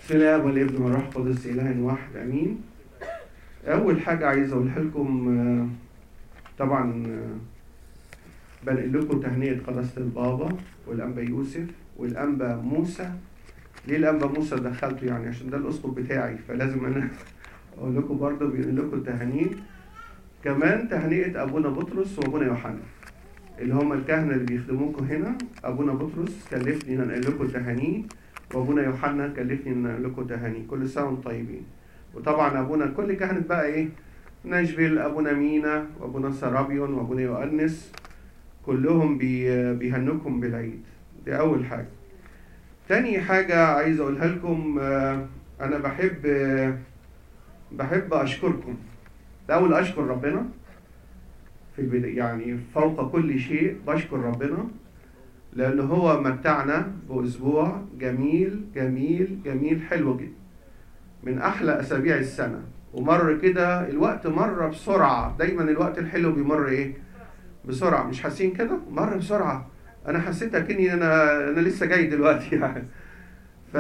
بسم الله والابن والروح القدس اله واحد امين اول حاجه عايز اقولها لكم آه، طبعا آه، بنقل لكم تهنئه قداسه البابا والانبا يوسف والانبا موسى ليه الانبا موسى دخلته يعني عشان ده الاسقف بتاعي فلازم انا اقول لكم برضه بيقول لكم تهانيد كمان تهنئه ابونا بطرس وابونا يوحنا اللي هم الكهنه اللي بيخدموكم هنا ابونا بطرس كلفني ان انقل لكم تهانيد وابونا يوحنا كلفني ان انقل لكم تهانيد كل سنه وانتم طيبين وطبعا ابونا كل كهنه بقى ايه ناشفيل ابونا مينا وابونا سرابيون وابونا يؤنس كلهم بي بيهنوكم بالعيد دي اول حاجه تاني حاجه عايز اقولها لكم آه، انا بحب آه، بحب اشكركم الاول اشكر ربنا في البداية يعني فوق كل شيء بشكر ربنا لأن هو متعنا بأسبوع جميل جميل جميل حلو جدا من أحلى أسابيع السنة ومر كده الوقت مر بسرعة دايما الوقت الحلو بيمر إيه بسرعة مش حاسين كده مر بسرعة أنا حسيت أكني أنا أنا لسه جاي دلوقتي يعني ف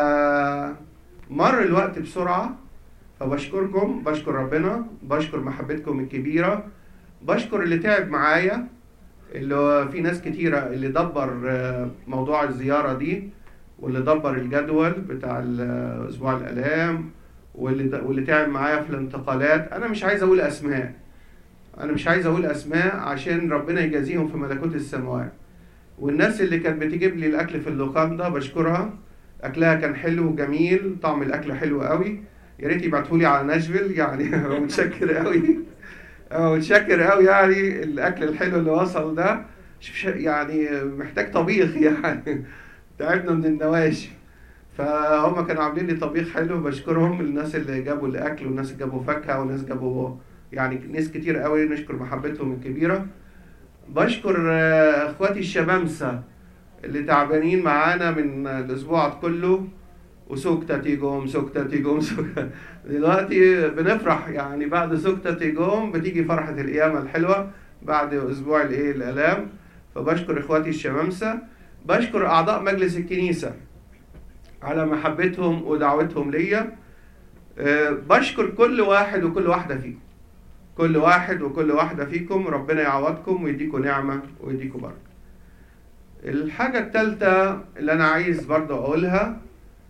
مر الوقت بسرعة فبشكركم بشكر ربنا بشكر محبتكم الكبيرة بشكر اللي تعب معايا اللي هو في ناس كتيرة اللي دبر آه، موضوع الزيارة دي واللي دبر الجدول بتاع ال- أسبوع الآلام واللي د- واللي تعب معايا في الانتقالات أنا مش عايز أقول أسماء أنا مش عايز أقول أسماء عشان ربنا يجازيهم في ملكوت السماوات والناس اللي كانت بتجيب لي الأكل في اللوكاندا بشكرها أكلها كان حلو وجميل طعم الأكل حلو قوي يا ريت يبعتولي على ناشفيل يعني متشكر قوي اه متشكر قوي يعني الاكل الحلو اللي وصل ده ش- ش- يعني محتاج طبيخ يعني تعبنا من النواشي فهم كانوا عاملين لي طبيخ حلو بشكرهم الناس اللي جابوا الاكل والناس اللي جابوا فاكهه والناس جابوا يعني ناس كتير قوي نشكر محبتهم الكبيره بشكر آه، اخواتي الشمامسه اللي تعبانين معانا من الاسبوع كله وسكتة تيجوم سكتة تيجوم سكتة دلوقتي بنفرح يعني بعد سكتة تيجوم بتيجي فرحة القيامة الحلوة بعد أسبوع الإيه الآلام فبشكر إخواتي الشمامسة بشكر أعضاء مجلس الكنيسة على محبتهم ودعوتهم ليا آه، بشكر كل واحد وكل واحدة فيكم كل واحد وكل واحدة فيكم ربنا يعوضكم ويديكم نعمة ويديكم بركة الحاجة التالتة اللي أنا عايز برضه أقولها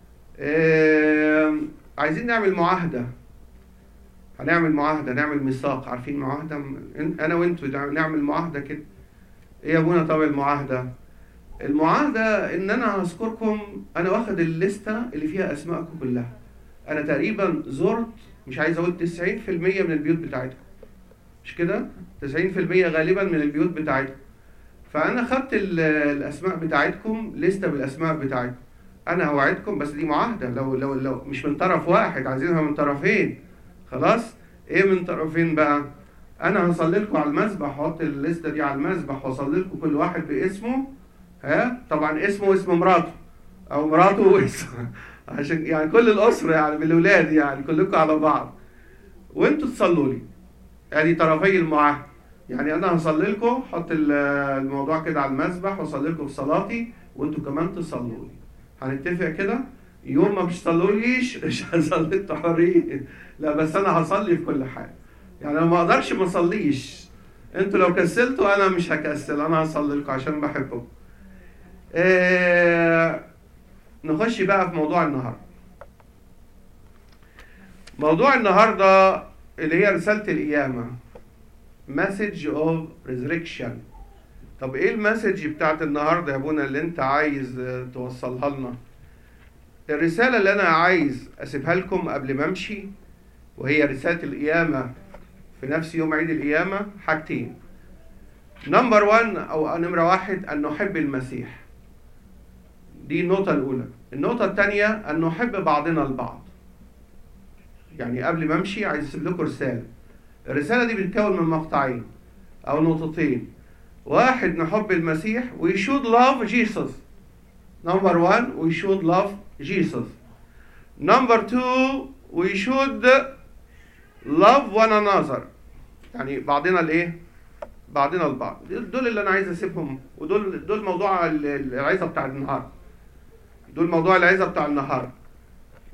آم، عايزين نعمل معاهدة هنعمل معاهدة نعمل ميثاق عارفين معاهدة إن- أنا وأنتوا نع- نعمل معاهدة كده إيه يا أبونا طب المعاهدة المعاهدة إن أنا هذكركم أنا واخد الليستة اللي فيها أسماءكم كلها أنا تقريبا زرت مش عايز أقول 90% من البيوت بتاعتكم مش كده 90% غالبا من البيوت بتاعتكم فأنا خدت ال- الأسماء بتاعتكم لستة بالأسماء بتاعتكم انا اوعدكم بس دي معاهده لو لو لو مش من طرف واحد عايزينها من طرفين خلاص ايه من طرفين بقى انا هصلي لكم على المسبح واحط الليسته دي على المسبح واصلي لكم كل واحد باسمه ها طبعا اسمه واسم مراته او مراته واسمه عشان يعني كل الاسره يعني بالاولاد يعني كلكم على بعض وانتوا تصلوا لي ادي طرفي المعاهده يعني انا هصلي لكم احط ال- الموضوع كده على المسبح واصلي لكم في صلاتي وانتوا كمان تصلوا لي هنتفق كده يوم ما بتصلوليش مش هصلي انتوا حرين لا بس انا هصلي في كل حاجه يعني انا ما اقدرش ما اصليش انتوا لو كسلتوا انا مش هكسل انا هصلي لكم عشان بحبكم آه نخش بقى في موضوع النهارده موضوع النهارده اللي هي رساله القيامه message of resurrection طب ايه المسج بتاعت النهارده يا ابونا اللي انت عايز آه، توصلها لنا الرسالة اللي انا عايز اسيبها لكم قبل ما امشي وهي رسالة القيامة في نفس يوم عيد القيامة حاجتين نمبر 1 او نمرة واحد ان نحب المسيح دي النقطة الأولى النقطة الثانية أن نحب بعضنا البعض يعني قبل ما أمشي عايز أسيب لكم رسالة الرسالة دي بتتكون من مقطعين أو نقطتين واحد نحب المسيح we should love Jesus number one we should love Jesus number two we should love one another يعني بعضنا الايه بعضنا البعض دول اللي انا عايز اسيبهم ودول دول موضوع ال- ال- العظه بتاع النهار دول موضوع العظه بتاع النهار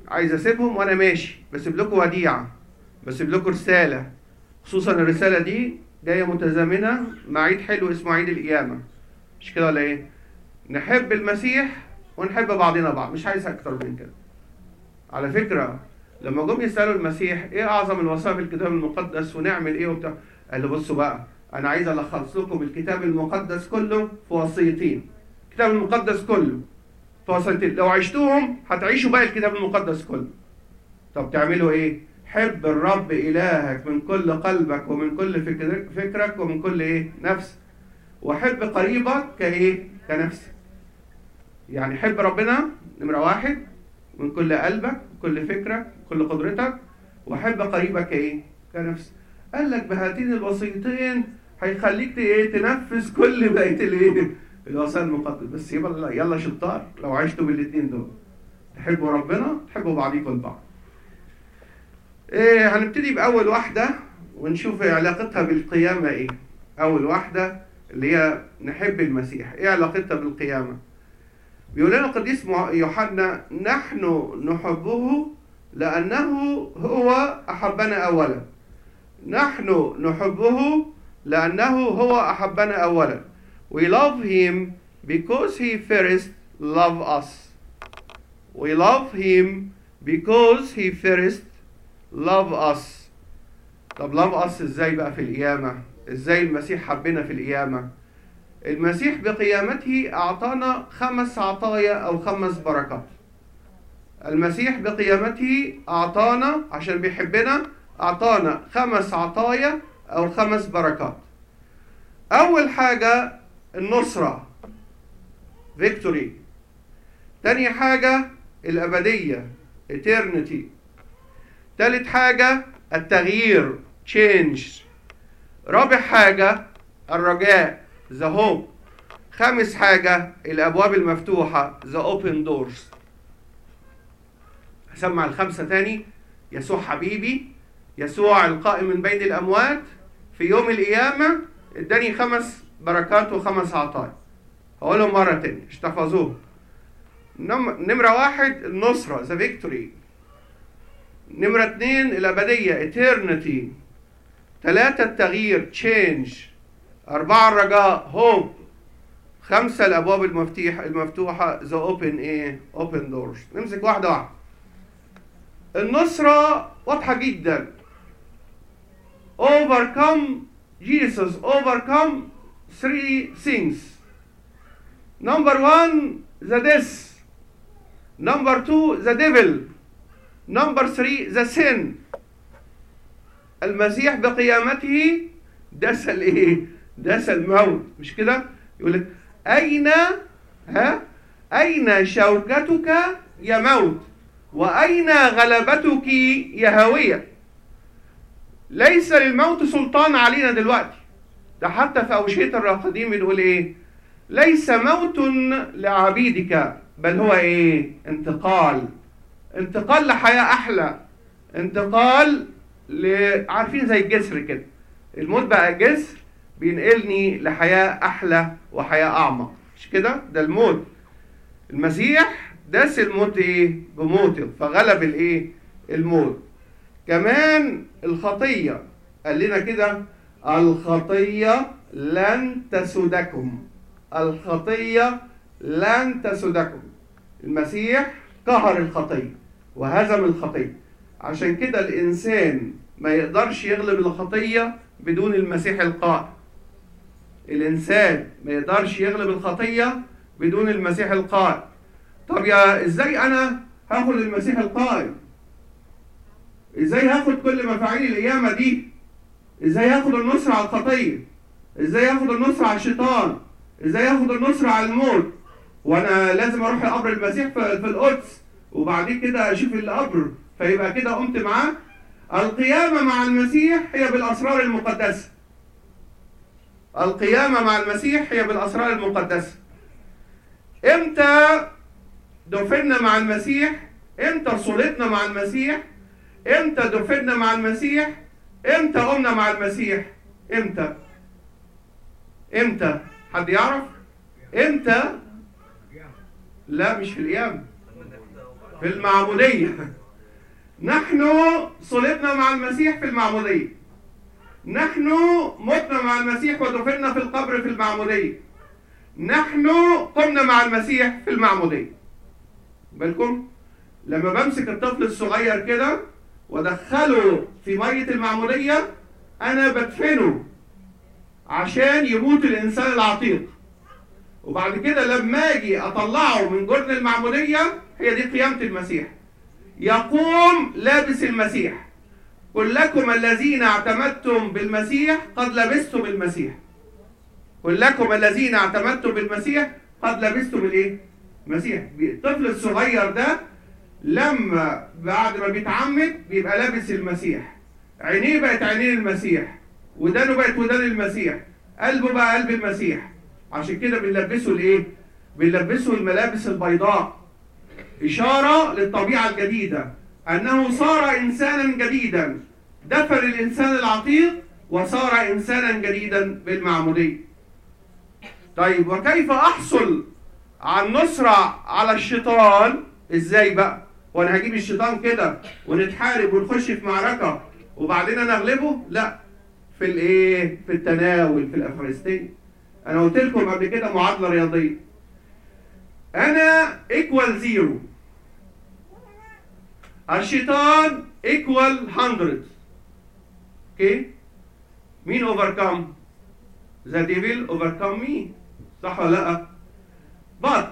عايز اسيبهم وانا ماشي بسيب لكم وديعه بسيب لكم رساله خصوصا الرساله دي جايه متزامنه مع عيد حلو اسمه عيد القيامه مش كده ولا ايه نحب المسيح ونحب بعضنا بعض مش عايز اكتر من كده على فكره لما جم يسالوا المسيح ايه اعظم الوصايا في الكتاب المقدس ونعمل ايه وبتاع قال له بصوا بقى انا عايز الخص لكم الكتاب المقدس كله في وصيتين الكتاب المقدس كله في وصيتين لو عشتوهم هتعيشوا بقى الكتاب المقدس كله طب تعملوا ايه حب الرب الهك من كل قلبك ومن كل فكرك, فكرك ومن كل ايه نفس وحب قريبك كايه كنفسك يعني حب ربنا نمره واحد من كل قلبك كل فكرك كل قدرتك وحب قريبك ايه كنفسك قال لك بهاتين الوصيتين هيخليك ايه تنفذ كل بقيه الايه الوصايا المقدسه بس يلا يلا شطار لو عشتوا بالاثنين دول تحبوا ربنا تحبوا بعضيكم البعض إيه هنبتدي باول واحده ونشوف علاقتها بالقيامه ايه اول واحده اللي هي نحب المسيح ايه علاقتها بالقيامه بيقول لنا القديس يوحنا نحن نحبه لانه هو احبنا اولا نحن نحبه لأنه هو أحبنا أولا. We love him because he first loved us. We love him because he first loved us. طب love us ازاي بقى في القيامة؟ ازاي المسيح حبنا في القيامة؟ المسيح بقيامته أعطانا خمس عطايا أو خمس بركات. المسيح بقيامته أعطانا عشان بيحبنا أعطانا خمس عطايا أو خمس بركات. أول حاجة النصرة victory. تاني حاجة الأبدية eternity. تالت حاجة التغيير change. رابع حاجة الرجاء the hope. خامس حاجة الأبواب المفتوحة the open doors. هسمع الخمسة تاني يسوع حبيبي يسوع القائم من بين الأموات في يوم القيامة اداني خمس بركات وخمس عطايا هقولهم مرة تاني مش تحفظوهم نمرة واحد النصرة ذا فيكتوري نمرة اتنين الأبدية eternity ثلاثة التغيير change أربعة الرجاء hope خمسة الأبواب المفتيح المفتوحة the open إيه open doors نمسك واحدة واحدة النصرة واضحة جدا overcome Jesus overcome three things number one the death number two the devil number three the sin المسيح بقيامته دس الايه دس الموت مش كده يقول لك اين ها اين شوكتك يا موت واين غلبتك يا هاويه ليس للموت سلطان علينا دلوقتي ده حتى في أوشية الراقدين بنقول إيه ليس موت لعبيدك بل هو إيه انتقال انتقال لحياة أحلى انتقال ل... عارفين زي الجسر كده الموت بقى جسر بينقلني لحياة أحلى وحياة أعمق مش كده ده الموت المسيح داس الموت إيه بموته فغلب الإيه الموت كمان الخطية قال لنا كده الخطية لن تسودكم الخطية لن تسودكم المسيح قهر الخطية وهزم الخطية عشان كده الإنسان ما يقدرش يغلب الخطية بدون المسيح القائم الإنسان ما يقدرش يغلب الخطية بدون المسيح القائم طب يا إزاي أنا هاخد المسيح القائم ازاي هاخد كل مفاعيل القيامه دي ازاي هاخد النصر على الخطيه ازاي هاخد النصر على الشيطان ازاي هاخد النصر على الموت وانا لازم اروح لقبر المسيح في القدس وبعدين كده اشوف القبر فيبقى كده قمت معاه القيامه مع المسيح هي بالاسرار المقدسه القيامه مع المسيح هي بالاسرار المقدسه امتى دفنا مع المسيح امتى صلتنا مع المسيح امتى دفنا مع المسيح امتى قمنا مع المسيح امتى امتى حد يعرف امتى لا مش في القيامة في المعمودية نحن صلبنا مع المسيح في المعمودية نحن متنا مع المسيح ودفنا في القبر في المعمودية نحن قمنا مع المسيح في المعمودية بالكم لما بمسك الطفل الصغير كده وادخله في مية المعمودية أنا بدفنه عشان يموت الإنسان العتيق وبعد كده لما أجي أطلعه من جرن المعمودية هي دي قيامة المسيح يقوم لابس المسيح كلكم الذين اعتمدتم بالمسيح قد لبستم المسيح كلكم الذين اعتمدتم بالمسيح قد لبستم الايه؟ المسيح الطفل الصغير ده لما بعد ما بيتعمد بيبقى لابس المسيح عينيه بقت عينين المسيح ودانه بقت ودان المسيح قلبه بقى قلب المسيح عشان كده بنلبسه الايه؟ بنلبسه الملابس البيضاء إشارة للطبيعة الجديدة أنه صار إنسانا جديدا دفن الإنسان العتيق وصار إنسانا جديدا بالمعمودية طيب وكيف أحصل على النصرة على الشيطان إزاي بقى وأنا هجيب الشيطان كده ونتحارب ونخش في معركة وبعدين نغلبه لا في الايه في التناول في الافخارستيه انا قلت لكم قبل كده معادله رياضيه انا ايكوال زيرو الشيطان ايكوال 100 اوكي مين اوفركم ذا ديفل اوفركم مي صح ولا لا but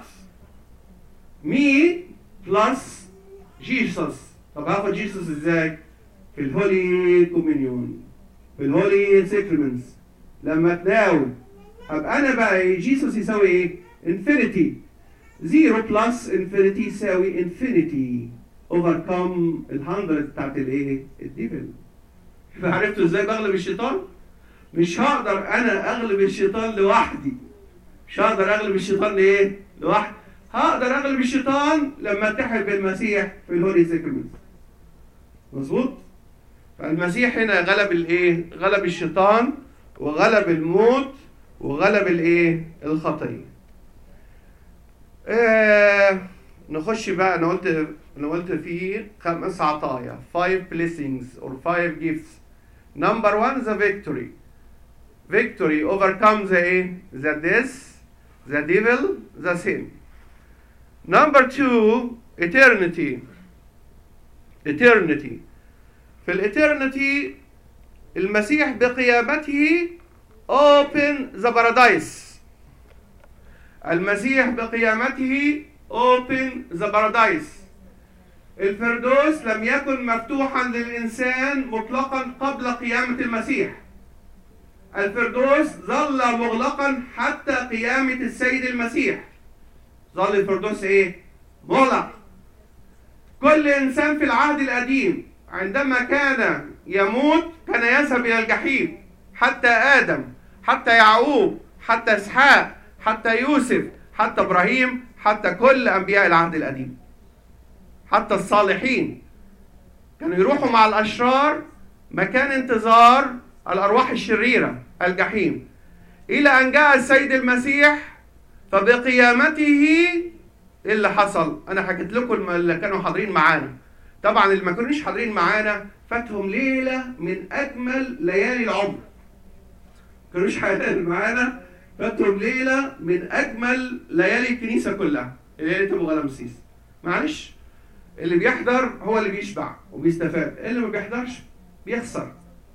مي بلس جيسوس طب هاخد جيسوس ازاي في الهولي كومينيون في الهولي سيكرمنتس لما اتناول ابقى انا بقى جيسوس يساوي ايه انفينيتي زيرو بلس انفينيتي يساوي انفينيتي اوفركم ال 100 بتاعت الايه الديفل فعرفتوا ازاي بغلب الشيطان مش هقدر انا اغلب الشيطان لوحدي مش هقدر اغلب الشيطان لايه لوحدي هقدر اغلب الشيطان لما اتحد بالمسيح في الهولي سيكرمنت مظبوط فالمسيح هنا غلب الايه غلب الشيطان وغلب الموت وغلب الايه الخطيه آه نخش بقى انا قلت انا قلت في خمس عطايا five blessings or five gifts number one the victory victory overcomes the ايه the death the devil the sin number two eternity eternity في الاترنتي المسيح بقيامته open the paradise المسيح بقيامته open the paradise الفردوس لم يكن مفتوحا للإنسان مطلقا قبل قيامة المسيح الفردوس ظل مغلقا حتى قيامة السيد المسيح ظل الفردوس ايه؟ مغلق كل إنسان في العهد القديم عندما كان يموت كان يذهب إلى الجحيم حتى آدم حتى يعقوب حتى إسحاق حتى يوسف حتى إبراهيم حتى كل أنبياء العهد القديم حتى الصالحين كانوا يروحوا مع الأشرار مكان انتظار الأرواح الشريرة الجحيم إلى أن جاء السيد المسيح فبقيامته إيه اللي حصل؟ أنا حكيت لكم اللي كانوا حاضرين معانا طبعا اللي ما كانوش حاضرين معانا فاتهم ليلة من أجمل ليالي العمر كانوش حاضرين معانا فاتهم ليلة من أجمل ليالي الكنيسة كلها ليلة أبو غلمسيس معلش اللي بيحضر هو اللي بيشبع وبيستفاد اللي ما بيحضرش بيخسر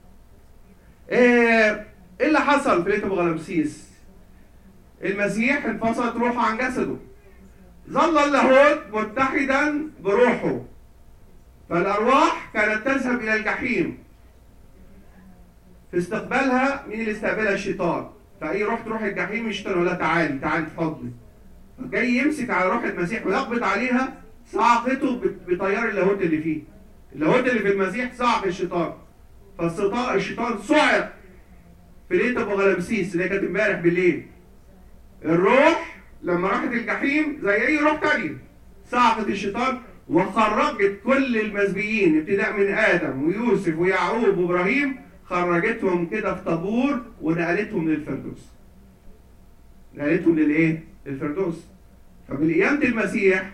ايه اللي حصل في ليله ابو غلمسيس المسيح انفصلت روحه عن جسده ظل اللاهوت متحدا بروحه فالارواح كانت تذهب الى الجحيم في استقبالها مين اللي استقبلها الشيطان فاي روح تروح الجحيم الشيطان يقول لها تعالي تعالي في حضني فجاي يمسك على روح المسيح ويقبض عليها صعقته بتيار اللاهوت اللي فيه اللاهوت اللي في المسيح صعق الشيطان فالشيطان الشيطان صعق في ليله ابو غلبسيس اللي كانت امبارح بالليل الروح لما راحت الجحيم زي اي روح تانية صعقت الشيطان وخرجت كل المسبيين ابتداء من ادم ويوسف ويعقوب وابراهيم خرجتهم كده في طابور ونقلتهم للفردوس نقلتهم للايه؟ للفردوس فبالقيامة المسيح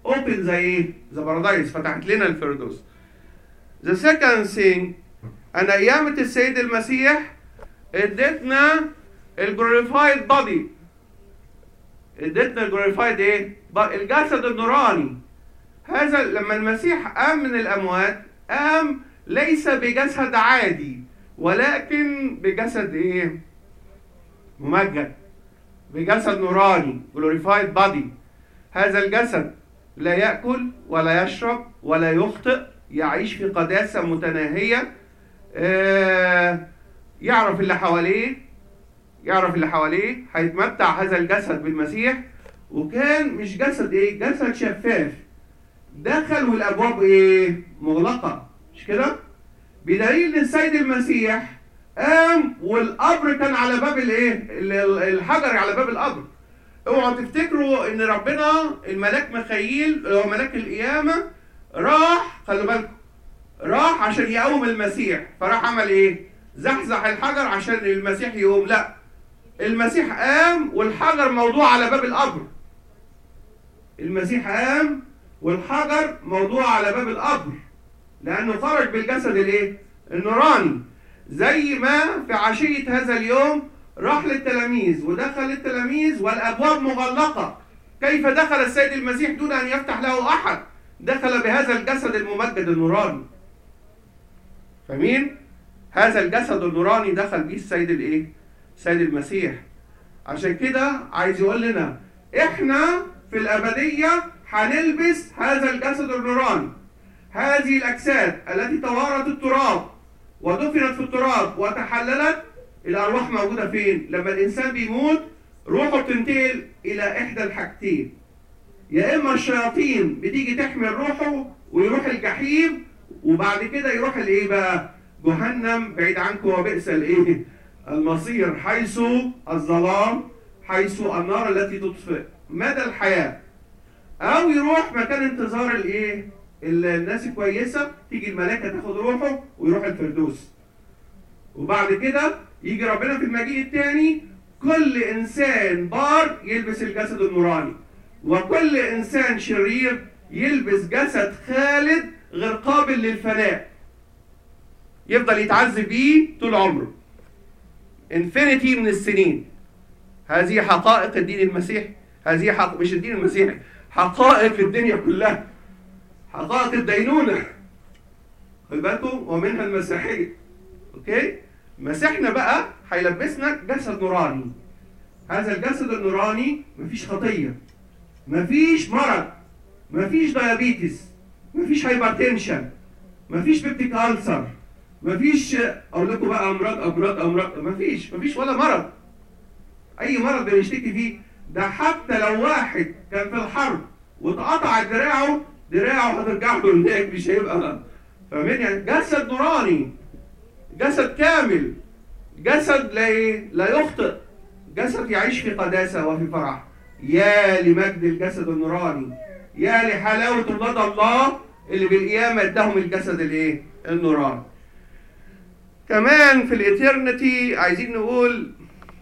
open زي ايه the paradise فتحت لنا الفردوس the second thing ان قيامة السيد المسيح ادتنا الجلوريفايد بادي ادتنا الجلوريفايد ايه ب- الجسد النوراني هذا لما المسيح قام من الاموات قام ليس بجسد عادي ولكن بجسد ايه ممجد بجسد نوراني glorified body هذا الجسد لا يأكل ولا يشرب ولا يخطئ يعيش في قداسة متناهية آه، يعرف اللي حواليه يعرف اللي حواليه هيتمتع هذا الجسد بالمسيح وكان مش جسد ايه جسد شفاف دخل والابواب ايه مغلقه مش كده بدليل ان السيد المسيح قام والقبر كان على باب الايه ال- ال- الحجر على باب القبر اوعوا تفتكروا ان ربنا الملاك مخيل اللي هو ملاك القيامه راح خلوا بالكم راح عشان يقوم المسيح فراح عمل ايه زحزح الحجر عشان المسيح يقوم لا المسيح قام والحجر موضوع على باب القبر المسيح قام والحجر موضوع على باب القبر لانه خرج بالجسد الايه النوراني زي ما في عشيه هذا اليوم راح للتلاميذ ودخل التلاميذ والابواب مغلقه كيف دخل السيد المسيح دون ان يفتح له احد دخل بهذا الجسد الممجد النوراني فمين هذا الجسد النوراني دخل بيه السيد الايه السيد المسيح عشان كده عايز يقول لنا احنا في الابديه هنلبس هذا الجسد النوراني هذه الاجساد التي توارت التراب ودفنت في التراب وتحللت الارواح موجوده فين لما الانسان بيموت روحه بتنتقل الى احدى الحاجتين يا اما الشياطين بتيجي تحمل روحه ويروح الجحيم وبعد كده يروح الايه بقى جهنم بعيد عنكم وبئس الايه المصير حيث الظلام حيث النار التي تطفئ مدى الحياه او يروح مكان انتظار الايه الناس الكويسه تيجي الملائكه تاخد روحه ويروح الفردوس وبعد كده يجي ربنا في المجيء الثاني كل انسان بار يلبس الجسد النوراني وكل انسان شرير يلبس جسد خالد غير قابل للفناء يفضل يتعذب بيه طول عمره انفينيتي من السنين هذه حقائق الدين المسيحي هذه حق مش الدين المسيحي حقائق الدنيا كلها حقائق الدينونة خد بالكم ومنها المسيحية اوكي مسيحنا بقى هيلبسنا جسد نوراني هذا الجسد النوراني مفيش خطية مفيش مرض مفيش ديابيتس مفيش هايبرتنشن مفيش بيبتيك ألسر مفيش اقول لكم بقى امراض امراض امراض مفيش مفيش ولا مرض اي مرض بنشتكي فيه ده حتى لو واحد كان في الحرب واتقطع دراعه دراعه هترجع له هناك مش هيبقى فاهمين يعني جسد نوراني جسد كامل جسد لا إيه؟ لا يخطئ جسد يعيش في قداسه وفي فرح يا لمجد الجسد النوراني يا لحلاوه ولاد الله اللي بالقيامه اداهم الجسد الايه النوراني كمان في الاترنتي عايزين نقول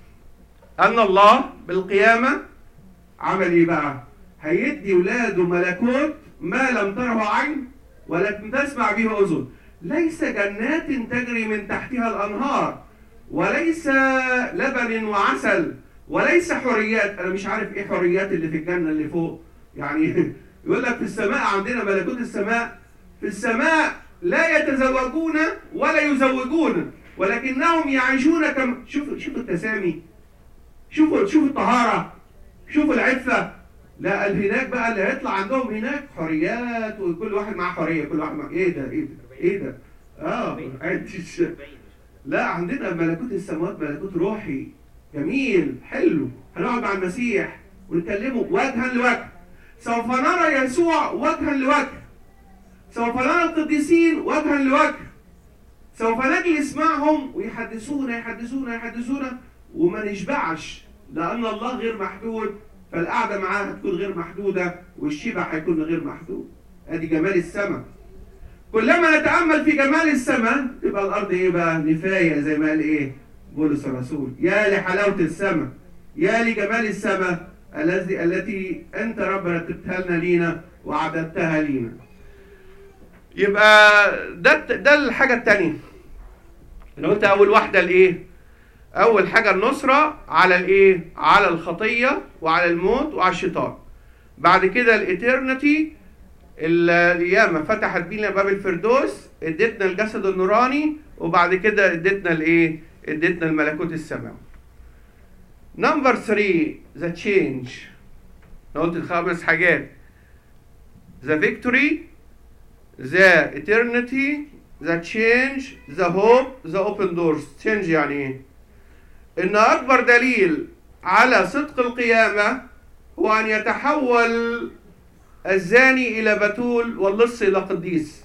ان الله بالقيامه عمل ايه بقى هيدي ولاده ملكوت ما لم تره عين ولم تسمع به اذن ليس جنات تجري من تحتها الانهار وليس لبن وعسل وليس حريات انا مش عارف ايه حريات اللي في الجنه اللي فوق يعني يقول لك في السماء عندنا ملكوت السماء في السماء لا يتزوجون ولا يزوجون ولكنهم يعيشون كم شوف شوف التسامي شوفوا شوفوا الطهاره شوفوا العفه لا قال هناك بقى اللي هيطلع عندهم هناك حريات وكل واحد معاه حريه كل واحد معاه ايه ده ايه ده ايه ده اه عدش لا عندنا ملكوت السماوات ملكوت روحي جميل حلو هنقعد مع المسيح ونكلمه وجها لوجه سوف نرى يسوع وجها لوجه سوف نرى القديسين وجها لوجه سوف نجلس معهم ويحدثونا يحدثونا يحدثونا وما نشبعش لأن الله غير محدود فالقعدة معاه هتكون غير محدودة والشبع هيكون غير محدود ادي جمال السماء كلما نتأمل في جمال السماء تبقى الأرض إيه بقى نفاية زي ما قال إيه بولس الرسول يا لحلاوة السماء يا لجمال السماء الذي التي أنت رب رتبتها لنا لينا واعددتها لينا يبقى ده ده الحاجه الثانيه انا قلت اول واحده الايه اول حاجه النصره على الايه على الخطيه وعلى الموت وعلى الشيطان بعد كده الاترنتي القيامه فتحت بينا باب الفردوس ادتنا الجسد النوراني وبعد كده ادتنا الايه ادتنا الملكوت السماوي نمبر 3 ذا تشينج انا قلت الخمس حاجات ذا فيكتوري ذا eternity ذا change ذا hope ذا open doors change يعني ايه ان اكبر دليل على صدق القيامه هو ان يتحول الزاني الى بتول واللص الى قديس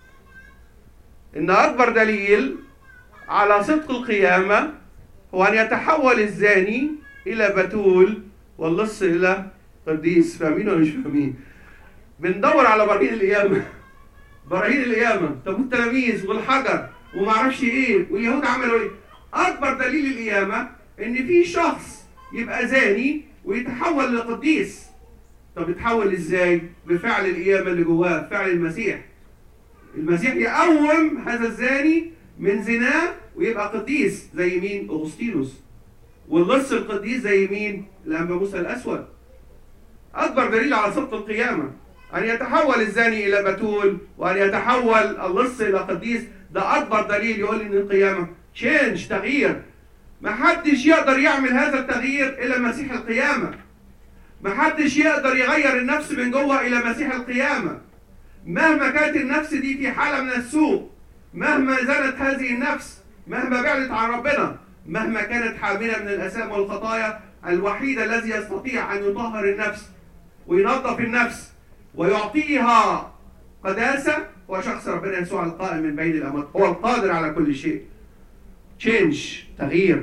ان اكبر دليل على صدق القيامه هو ان يتحول الزاني الى بتول واللص الى قديس فاهمين ولا مش فاهمين بندور على براهين القيامه براهين القيامه طب والتلاميذ والحجر وما اعرفش ايه واليهود عملوا ايه اكبر دليل القيامه ان في شخص يبقى زاني ويتحول لقديس طب يتحول ازاي بفعل القيامه اللي جواه فعل المسيح المسيح يقوم هذا الزاني من زناه ويبقى قديس زي مين اغسطينوس واللص القديس زي مين الانبا موسى الاسود اكبر دليل على صدق القيامه ان يتحول الزاني الى بتول وان يتحول اللص الى قديس ده اكبر دليل يقول ان القيامه تشينج تغيير ما حدش يقدر يعمل هذا التغيير الا مسيح القيامه ما حدش يقدر يغير النفس من جوه الى مسيح القيامه مهما كانت النفس دي في حاله من السوء مهما زنت هذه النفس مهما بعدت عن ربنا مهما كانت حامله من الاثام والخطايا الوحيد الذي يستطيع ان يطهر النفس وينظف النفس ويعطيها قداسه هو شخص ربنا يسوع القائم من بين الاموات هو القادر على كل شيء تشينج تغيير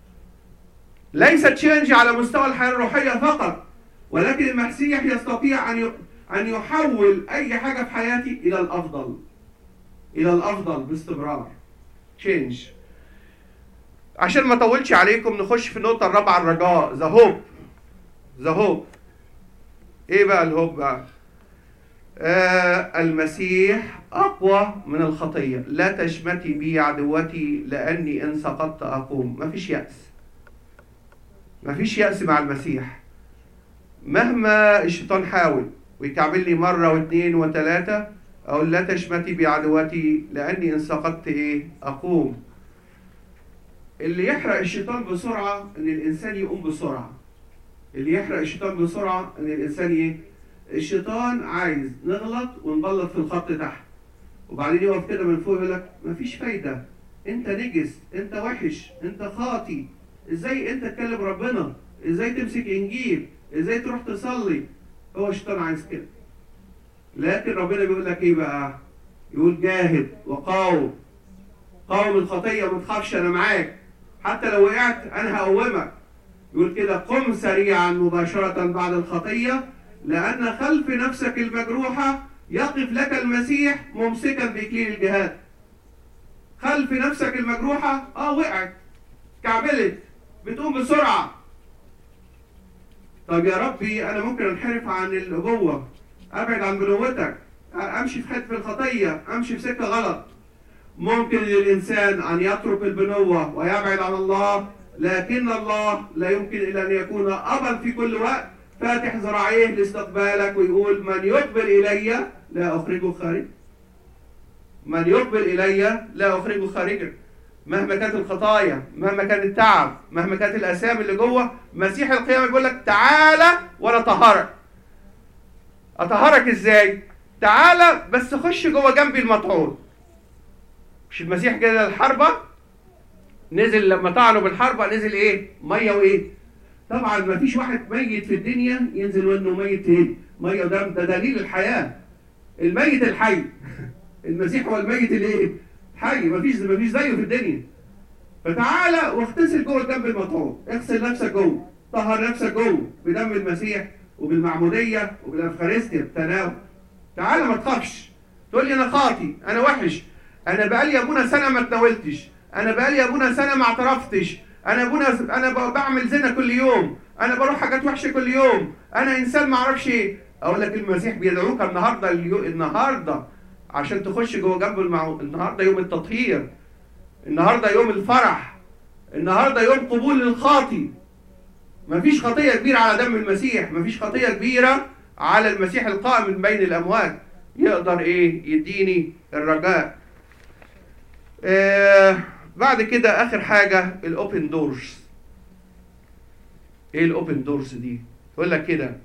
ليس تشينج على مستوى الحياه الروحيه فقط ولكن المسيح يستطيع ان ان يحول اي حاجه في حياتي الى الافضل الى الافضل باستمرار تشينج عشان ما اطولش عليكم نخش في النقطه الرابعه الرجاء ذا هوب ذا هوب ايه بقى الهوب بقى آه المسيح اقوى من الخطيه لا تشمتي بي عدوتي لاني ان سقطت اقوم مفيش ياس مفيش ياس مع المسيح مهما الشيطان حاول ويكعبل لي مره واثنين وثلاثه اقول لا تشمتي بعدوتي لاني ان سقطت ايه اقوم اللي يحرق الشيطان بسرعه ان الانسان يقوم بسرعه اللي يحرق الشيطان بسرعه ان الانسان ايه الشيطان عايز نغلط ونبلط في الخط تحت وبعدين يقف كده من فوق يقول لك مفيش فايده انت نجس انت وحش انت خاطي ازاي انت تكلم ربنا ازاي تمسك انجيل ازاي تروح تصلي هو الشيطان عايز كده لكن ربنا بيقول لك ايه بقى يقول جاهد وقاوم قاوم الخطيه ما تخافش انا معاك حتى لو وقعت انا هقومك يقول كده قم سريعا مباشره بعد الخطيه لأن خلف نفسك المجروحة يقف لك المسيح ممسكا بإكليل الجهاد. خلف نفسك المجروحة اه وقعت كعبلت بتقوم بسرعة. طب يا ربي أنا ممكن أنحرف عن الأبوة أبعد عن بنوتك أمشي في حتة الخطية أمشي في سكة غلط. ممكن للإنسان أن يترك البنوة ويبعد عن الله لكن الله لا يمكن إلا أن يكون أبا في كل وقت فاتح ذراعيه لاستقبالك ويقول من يقبل الي لا اخرجه خارج من يقبل الي لا اخرجه خارجا مهما كانت الخطايا مهما كان التعب مهما كانت الاسام اللي جوه مسيح القيامه بيقول لك تعالى وانا اطهرك اطهرك ازاي تعالى بس خش جوه جنبي المطعون مش المسيح كده الحربه نزل لما طعنوا بالحربه نزل ايه ميه وايه طبعا ما فيش واحد ميت في الدنيا ينزل منه ميت ايه؟ ميه ده ده دليل الحياه. الميت الحي. المسيح هو الميت الايه؟ حي ما فيش ما فيش زيه في الدنيا. فتعالى واغتسل جوه الدم المطعوم، اغسل نفسك جوه، طهر نفسك جوه بدم المسيح وبالمعموديه وبالافخارستيا بالتناول. تعالى ما تخافش. تقول لي انا خاطي، انا وحش، انا بقالي يا ابونا سنه ما اتناولتش، انا بقالي يا ابونا سنه ما اعترفتش، انا ابونا انا بعمل زنا كل يوم انا بروح حاجات وحشه كل يوم انا انسان ما اعرفش ايه اقول لك المسيح بيدعوك النهارده اليو... النهارده عشان تخش جوه جنب المعو... النهارده يوم التطهير النهارده يوم الفرح النهارده يوم قبول الخاطي مفيش خطيه كبيره على دم المسيح مفيش خطيه كبيره على المسيح القائم من بين الاموات يقدر ايه يديني الرجاء آه بعد كده اخر حاجه الاوبن دورز ايه الاوبن دورز دي يقول لك كده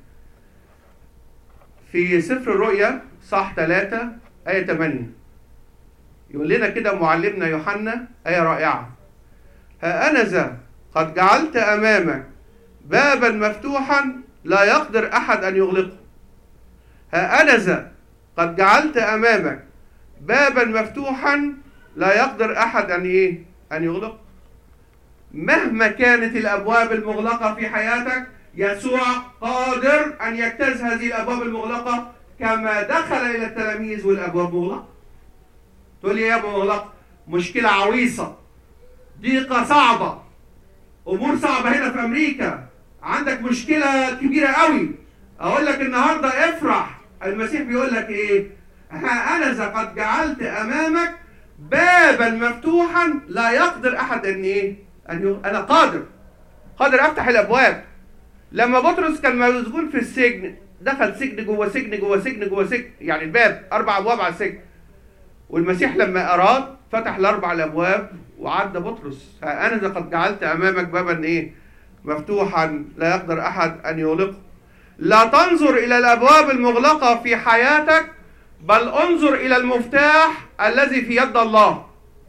في سفر الرؤيا صح 3 آية 8 يقول لنا كده معلمنا يوحنا آية رائعة ها أنا ذا قد جعلت أمامك بابا مفتوحا لا يقدر أحد أن يغلقه ها أنا ذا قد جعلت أمامك بابا مفتوحا لا يقدر أحد أن إيه؟ أن يغلق مهما كانت الأبواب المغلقة في حياتك يسوع قادر أن يجتاز هذه الأبواب المغلقة كما دخل إلى التلاميذ والأبواب مغلقة تقول لي يا أبو مغلقة مشكلة عويصة ضيقة صعبة أمور صعبة هنا في أمريكا عندك مشكلة كبيرة قوي أقول لك النهاردة افرح المسيح بيقول لك إيه ها أنا ذا قد جعلت أمامك بابا مفتوحا لا يقدر أحد أن إيه أن يغ... أنا قادر قادر أفتح الأبواب لما بطرس كان مسجون في السجن دخل سجن جوه سجن جوه سجن جوه سجن يعني الباب اربع ابواب على السجن والمسيح لما اراد فتح الاربع الابواب وعدى بطرس انا اذا قد جعلت امامك بابا ايه مفتوحا لا يقدر احد ان يغلقه لا تنظر الى الابواب المغلقه في حياتك بل انظر الى المفتاح الذي في يد الله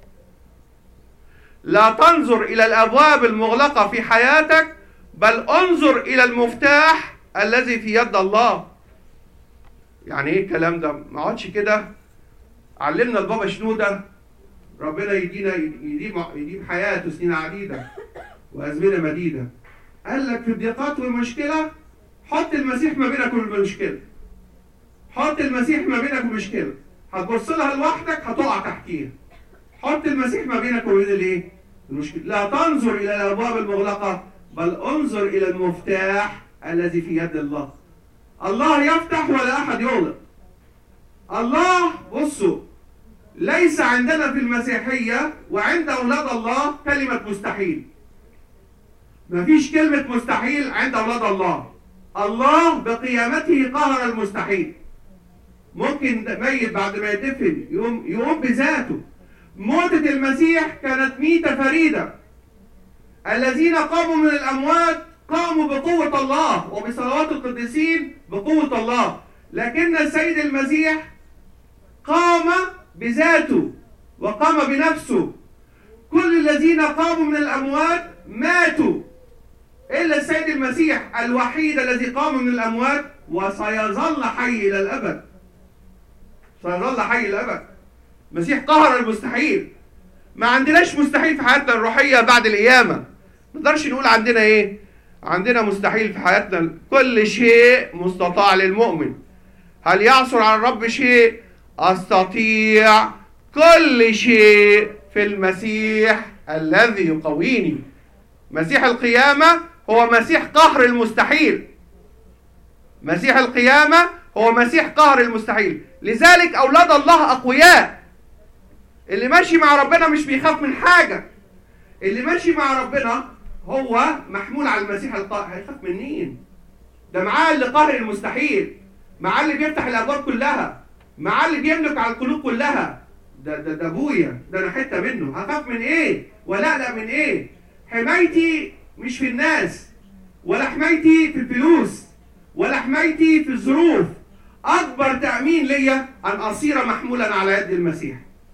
لا تنظر الى الابواب المغلقه في حياتك بل انظر الى المفتاح الذي في يد الله يعني ايه الكلام ده ما اقعدش كده علمنا البابا شنوده ربنا يدينا يديم يديم حياته سنين عديده وازمنه مديده قال لك في الضيقات والمشكله حط المسيح ما بينك وبين المشكله حط المسيح ما بينك ومشكله هتبص لها لوحدك هتقع تحتيها حط المسيح ما بينك وبين الايه المشكله لا تنظر الى الابواب المغلقه بل انظر الى المفتاح الذي في يد الله الله يفتح ولا احد يغلق الله بصوا ليس عندنا في المسيحيه وعند اولاد الله كلمه مستحيل مفيش كلمه مستحيل عند اولاد الله الله بقيامته قهر المستحيل ممكن ميت بعد ما يدفن يقوم يقوم بذاته موتة المسيح كانت ميتة فريدة الذين قاموا من الأموات قاموا بقوة الله وبصلوات القديسين بقوة الله لكن السيد المسيح قام بذاته وقام بنفسه كل الذين قاموا من الأموات ماتوا إلا السيد المسيح الوحيد الذي قام من الأموات وسيظل حي إلى الأبد سيظل حي إلى الأبد المسيح قهر المستحيل ما عندناش مستحيل في حياتنا الروحية بعد القيامة ما نقدرش نقول عندنا إيه عندنا مستحيل في حياتنا كل شيء مستطاع للمؤمن هل يعثر على الرب شيء استطيع كل شيء في المسيح الذي يقويني مسيح القيامه هو مسيح قهر المستحيل مسيح القيامه هو مسيح قهر المستحيل لذلك اولاد الله اقوياء اللي ماشي مع ربنا مش بيخاف من حاجه اللي ماشي مع ربنا هو محمول على المسيح القاهر هيخاف من مين ده معاه اللي قهر المستحيل معاه اللي بيفتح الابواب كلها معاه اللي بيملك على القلوب كلها ده ده ده ابويا ده انا حته منه هخاف من ايه ولا لا من ايه حمايتي مش في الناس ولا حمايتي في الفلوس ولا حمايتي في الظروف اكبر تامين ليا ان اصير محمولا على يد المسيح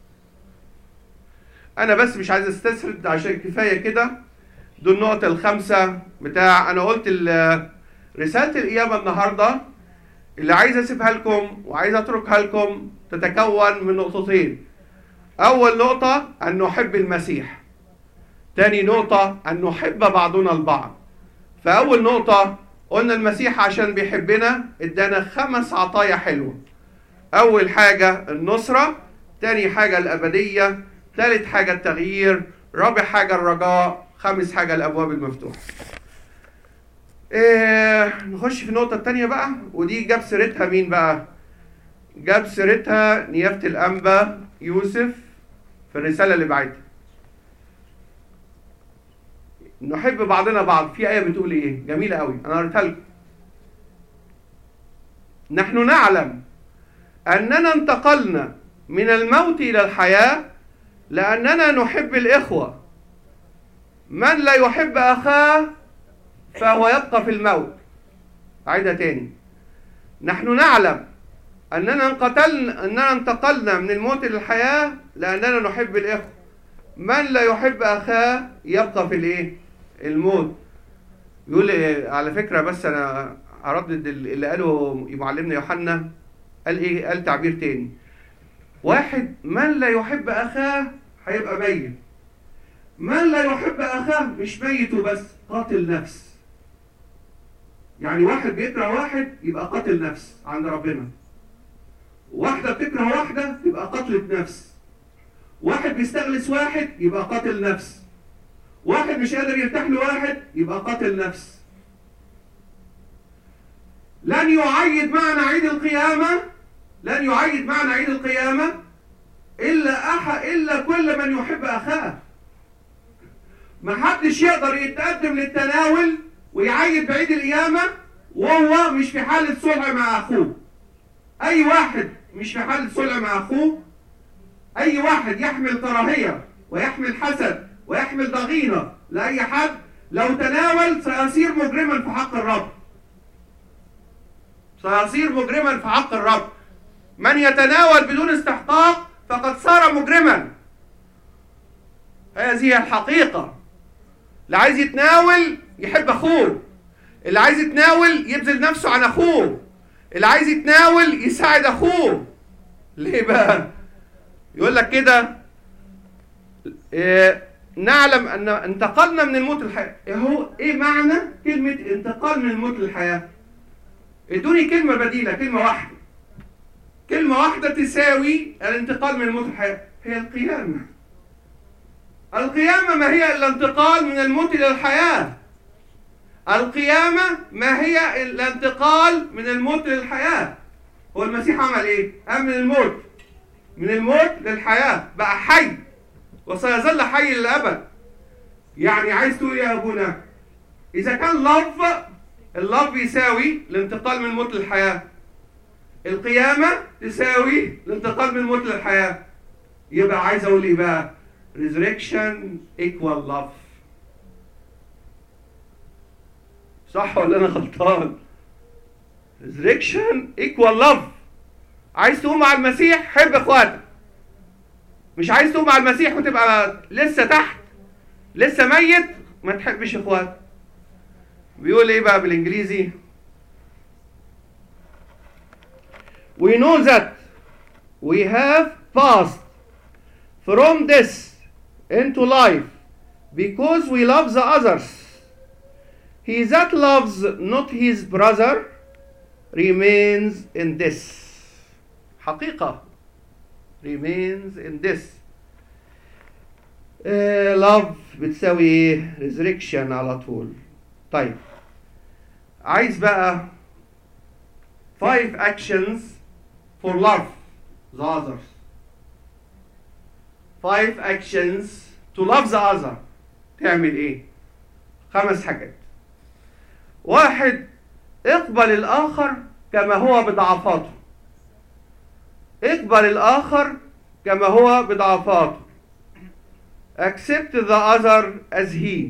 انا بس مش عايز استسرد عشان كفايه كده دول النقطة الخمسة بتاع أنا قلت رسالة القيامة النهاردة اللي عايز أسيبها لكم وعايز أتركها لكم تتكون من نقطتين أول نقطة أن نحب المسيح تاني نقطة أن نحب بعضنا البعض فأول نقطة قلنا المسيح عشان بيحبنا ادانا خمس عطايا حلوة أول حاجة النصرة تاني حاجة الأبدية تالت حاجة التغيير رابع حاجة الرجاء خامس حاجة الأبواب المفتوحة إيه نخش في النقطة التانية بقى ودي جاب سيرتها مين بقى؟ جاب سيرتها نيافة الأنبا يوسف في الرسالة اللي بعتها. نحب بعضنا بعض في آية بتقول إيه؟ جميلة قوي أنا قريتها لكم. نحن نعلم أننا انتقلنا من الموت إلى الحياة لأننا نحب الإخوة. من لا يحب أخاه فهو يبقى في الموت أعيدها تاني نحن نعلم أننا انقتلنا أننا انتقلنا من الموت للحياة لأننا نحب الإخوة من لا يحب أخاه يبقى في الإيه؟ الموت يقول إيه على فكرة بس أنا أردد اللي قاله معلمنا يوحنا قال إيه؟ قال تعبير تاني واحد من لا يحب أخاه هيبقى ميت من لا يحب أخاه مش ميت وبس قاتل نفس يعني واحد بيكره واحد يبقى قاتل نفس عند ربنا واحدة بتكره واحدة يبقى قتلة نفس واحد بيستغلس واحد يبقى قاتل نفس واحد مش قادر يرتاح لواحد يبقى قاتل نفس لن يعيد معنا عيد القيامة لن يعيد معنا عيد القيامة إلا أح إلا كل من يحب أخاه ما حدش يقدر يتقدم للتناول ويعيد بعيد القيامة وهو مش في حالة صلح مع أخوه أي واحد مش في حالة صلح مع أخوه أي واحد يحمل كراهية ويحمل حسد ويحمل ضغينة لأي حد لو تناول سيصير مجرما في حق الرب سيصير مجرما في حق الرب من يتناول بدون استحقاق فقد صار مجرما هذه الحقيقة اللي عايز يتناول يحب اخوه اللي عايز يتناول يبذل نفسه عن اخوه اللي عايز يتناول يساعد اخوه ليه بقى يقول لك كده إيه نعلم ان انتقلنا من الموت للحياه إيه هو ايه معنى كلمه انتقال من الموت للحياه ادوني كلمه بديله كلمه واحده كلمه واحده تساوي الانتقال من الموت للحياه هي القيامه القيامة ما هي إلا انتقال من الموت إلى الحياة القيامة ما هي إلا انتقال من الموت للحياة هو المسيح عمل إيه؟ قام من الموت من الموت للحياة بقى حي وسيظل حي للأبد يعني عايز تقول يا أبونا إذا كان لف اللف يساوي الانتقال من الموت للحياة القيامة تساوي الانتقال من الموت للحياة يبقى عايز أقول إيه بقى؟ resurrection equal love صح ولا انا غلطان resurrection equal love عايز تقوم مع المسيح حب اخواتك مش عايز تقوم مع المسيح وتبقى لسه تحت لسه ميت ما تحبش اخواتك بيقول ايه بقى بالانجليزي we know that we have passed from this into life because we love the others. He that loves not his brother remains in this. حقيقة remains in this. Uh, love بتساوي ايه؟ resurrection على طول. طيب عايز بقى five actions for love the others. five actions to love the other تعمل ايه خمس حاجات واحد اقبل الاخر كما هو بضعفاته اقبل الاخر كما هو بضعفاته accept the other as he